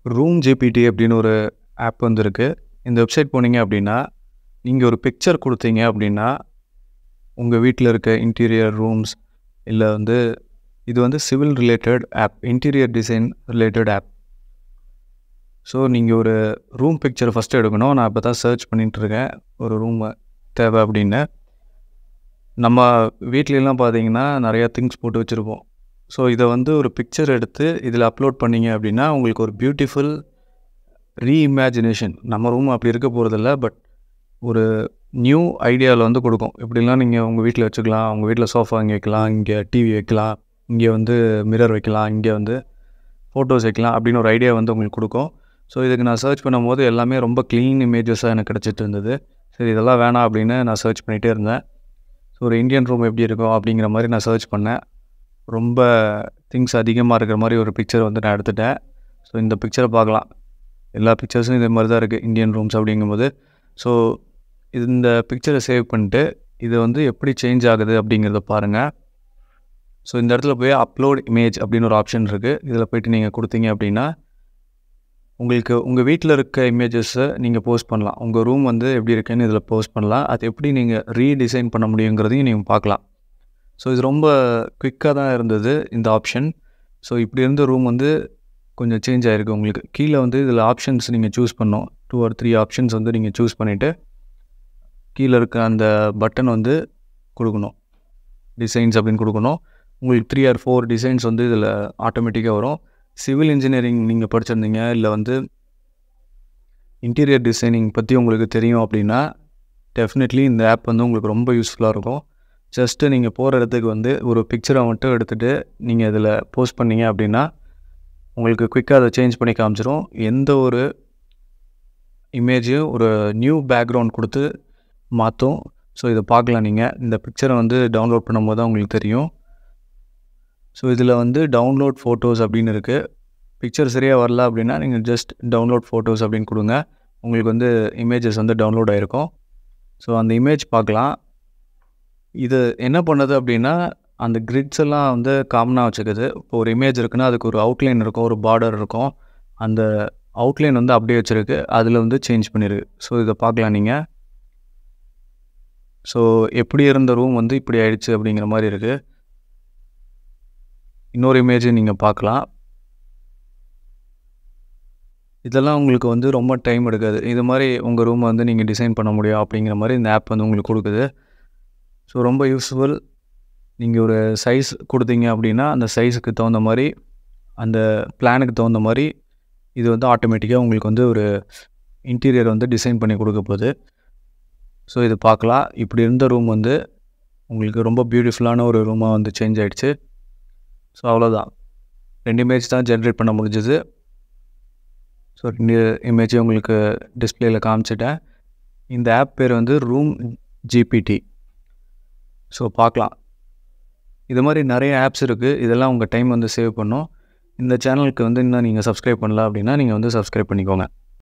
room GPT அப்படின்னு ஒரு app வந்து இருக்குது இந்த வெப்சைட் போனீங்க அப்படின்னா நீங்கள் ஒரு பிக்சர் கொடுத்தீங்க அப்படின்னா உங்கள் வீட்டில் இருக்க இன்டீரியர் ரூம்ஸ் இல்லை வந்து இது வந்து civil related app interior design related app so நீங்கள் ஒரு ரூம் பிக்சர் ஃபஸ்ட்டு எடுக்கணும் நான் இப்போ தான் சர்ச் பண்ணிகிட்ருக்கேன் ஒரு ரூம் தேவை அப்படின்னு நம்ம வீட்லலாம் பார்த்தீங்கன்னா நிறையா திங்ஸ் போட்டு வச்சுருப்போம் ஸோ இதை வந்து ஒரு பிக்சர் எடுத்து இதில் அப்லோட் பண்ணீங்க அப்படின்னா உங்களுக்கு ஒரு பியூட்டிஃபுல் ரீஇமேஜினேஷன் நம்ம ரூம் அப்படி இருக்க போகிறதில்ல பட் ஒரு நியூ ஐடியாவில் வந்து கொடுக்கும் இப்படிலாம் நீங்கள் உங்கள் வீட்டில் வச்சுக்கலாம் உங்கள் வீட்டில் சோஃபா இங்கே வைக்கலாம் இங்கே டிவி வைக்கலாம் இங்கே வந்து மிரர் வைக்கலாம் இங்கே வந்து ஃபோட்டோஸ் வைக்கலாம் அப்படின்னு ஒரு ஐடியா வந்து உங்களுக்கு கொடுக்கும் ஸோ இதுக்கு நான் சர்ச் பண்ணும்போது எல்லாமே ரொம்ப க்ளீன் இமேஜஸாக எனக்கு கிடச்சிட்டு இருந்தது சரி இதெல்லாம் வேணாம் அப்படின்னு நான் சர்ச் பண்ணிகிட்டே இருந்தேன் ஸோ ஒரு இந்தியன் ரூம் எப்படி இருக்கும் அப்படிங்கிற மாதிரி நான் சர்ச் பண்ணேன் ரொம்ப திங்ஸ் அதிகமாக இருக்கிற மாதிரி ஒரு பிக்சர் வந்து நான் எடுத்துட்டேன் ஸோ இந்த பிக்சரை பார்க்கலாம் எல்லா பிக்சர்ஸும் இதே மாதிரி தான் இருக்குது இந்தியன் ரூம்ஸ் அப்படிங்கும்போது ஸோ இந்த பிக்சரை சேவ் பண்ணிட்டு இது வந்து எப்படி சேஞ்ச் ஆகுது அப்படிங்கிறத பாருங்கள் ஸோ இந்த இடத்துல போய் அப்லோட் இமேஜ் அப்படின்னு ஒரு ஆப்ஷன் இருக்குது இதில் போய்ட்டு நீங்கள் கொடுத்தீங்க அப்படின்னா உங்களுக்கு உங்கள் வீட்டில் இருக்க இமேஜஸை நீங்கள் போஸ்ட் பண்ணலாம் உங்கள் ரூம் வந்து எப்படி இருக்குன்னு இதில் போஸ்ட் பண்ணலாம் அது எப்படி நீங்கள் ரீடிசைன் பண்ண முடியுங்கிறதையும் நீங்கள் பார்க்கலாம் ஸோ இது ரொம்ப குயிக்காக தான் இருந்தது இந்த ஆப்ஷன் ஸோ இப்படி இருந்த ரூம் வந்து கொஞ்சம் சேஞ்ச் ஆகிருக்கு உங்களுக்கு கீழே வந்து இதில் ஆப்ஷன்ஸ் நீங்கள் சூஸ் பண்ணோம் டூ ஆர் த்ரீ ஆப்ஷன்ஸ் வந்து நீங்கள் சூஸ் பண்ணிவிட்டு கீழே இருக்க அந்த பட்டன் வந்து கொடுக்கணும் டிசைன்ஸ் அப்படின்னு கொடுக்கணும் உங்களுக்கு த்ரீ ஆர் ஃபோர் டிசைன்ஸ் வந்து இதில் ஆட்டோமேட்டிக்காக வரும் சிவில் இன்ஜினியரிங் நீங்கள் படிச்சிருந்தீங்க இல்லை வந்து இன்டீரியர் டிசைனிங் பற்றி உங்களுக்கு தெரியும் அப்படின்னா டெஃபினெட்லி இந்த ஆப் வந்து உங்களுக்கு ரொம்ப யூஸ்ஃபுல்லாக இருக்கும் ஜஸ்ட்டு நீங்கள் போகிற இடத்துக்கு வந்து ஒரு பிக்சரை மட்டும் எடுத்துகிட்டு நீங்கள் இதில் போஸ்ட் பண்ணீங்க அப்படின்னா உங்களுக்கு குயிக்காக அதை சேஞ்ச் பண்ணி காமிச்சிரும் எந்த ஒரு இமேஜையும் ஒரு நியூ பேக்ரவுண்ட் கொடுத்து மாற்றும் ஸோ இதை பார்க்கலாம் நீங்கள் இந்த பிக்சரை வந்து டவுன்லோட் பண்ணும்போது தான் உங்களுக்கு தெரியும் ஸோ இதில் வந்து டவுன்லோட் ஃபோட்டோஸ் அப்படின்னு இருக்குது பிக்சர் சரியாக வரல அப்படின்னா நீங்கள் ஜஸ்ட் டவுன்லோட் ஃபோட்டோஸ் அப்படின்னு கொடுங்க உங்களுக்கு வந்து இமேஜஸ் வந்து டவுன்லோட் ஆகிருக்கும் ஸோ அந்த இமேஜ் பார்க்கலாம் இது என்ன பண்ணுது அப்படின்னா அந்த கிரிட்ஸ் எல்லாம் வந்து காமனாக வச்சுக்குது இப்போ ஒரு இமேஜ் இருக்குன்னா அதுக்கு ஒரு அவுட்லைன் இருக்கும் ஒரு பார்டர் இருக்கும் அந்த அவுட்லைன் வந்து அப்படியே வச்சுருக்கு அதில் வந்து சேஞ்ச் பண்ணிருக்கு ஸோ இதை பார்க்கலாம் நீங்கள் ஸோ எப்படி இருந்த ரூம் வந்து இப்படி ஆயிடுச்சு அப்படிங்கிற மாதிரி இருக்குது இன்னொரு இமேஜ் நீங்கள் பார்க்கலாம் இதெல்லாம் உங்களுக்கு வந்து ரொம்ப டைம் எடுக்காது இது மாதிரி உங்கள் ரூமை வந்து நீங்கள் டிசைன் பண்ண முடியும் அப்படிங்கிற மாதிரி இந்த ஆப் வந்து உங்களுக்கு கொடுக்குது ஸோ ரொம்ப யூஸ்ஃபுல் நீங்கள் ஒரு சைஸ் கொடுத்தீங்க அப்படின்னா அந்த சைஸுக்கு தகுந்த மாதிரி அந்த பிளானுக்கு தகுந்த மாதிரி இது வந்து ஆட்டோமேட்டிக்காக உங்களுக்கு வந்து ஒரு இன்டீரியர் வந்து டிசைன் பண்ணி கொடுக்க போகுது ஸோ இது பார்க்கலாம் இப்படி இருந்த ரூம் வந்து உங்களுக்கு ரொம்ப பியூட்டிஃபுல்லான ஒரு ரூமாக வந்து சேஞ்ச் ஆகிடுச்சு ஸோ அவ்வளோதான் ரெண்டு இமேஜ் தான் ஜென்ரேட் பண்ண முடிஞ்சது ஸோ ரெண்டு இமேஜை உங்களுக்கு டிஸ்பிளேயில் காமிச்சிட்டேன் இந்த ஆப் பேர் வந்து ரூம் ஜிபிடி ஸோ பார்க்கலாம் இது மாதிரி நிறைய ஆப்ஸ் இருக்குது இதெல்லாம் உங்கள் டைம் வந்து சேவ் பண்ணும் இந்த சேனலுக்கு வந்து இன்னும் நீங்கள் சப்ஸ்கிரைப் பண்ணல அப்படின்னா நீங்கள் வந்து சப்ஸ்கிரைப் பண்ணிக்கோங்க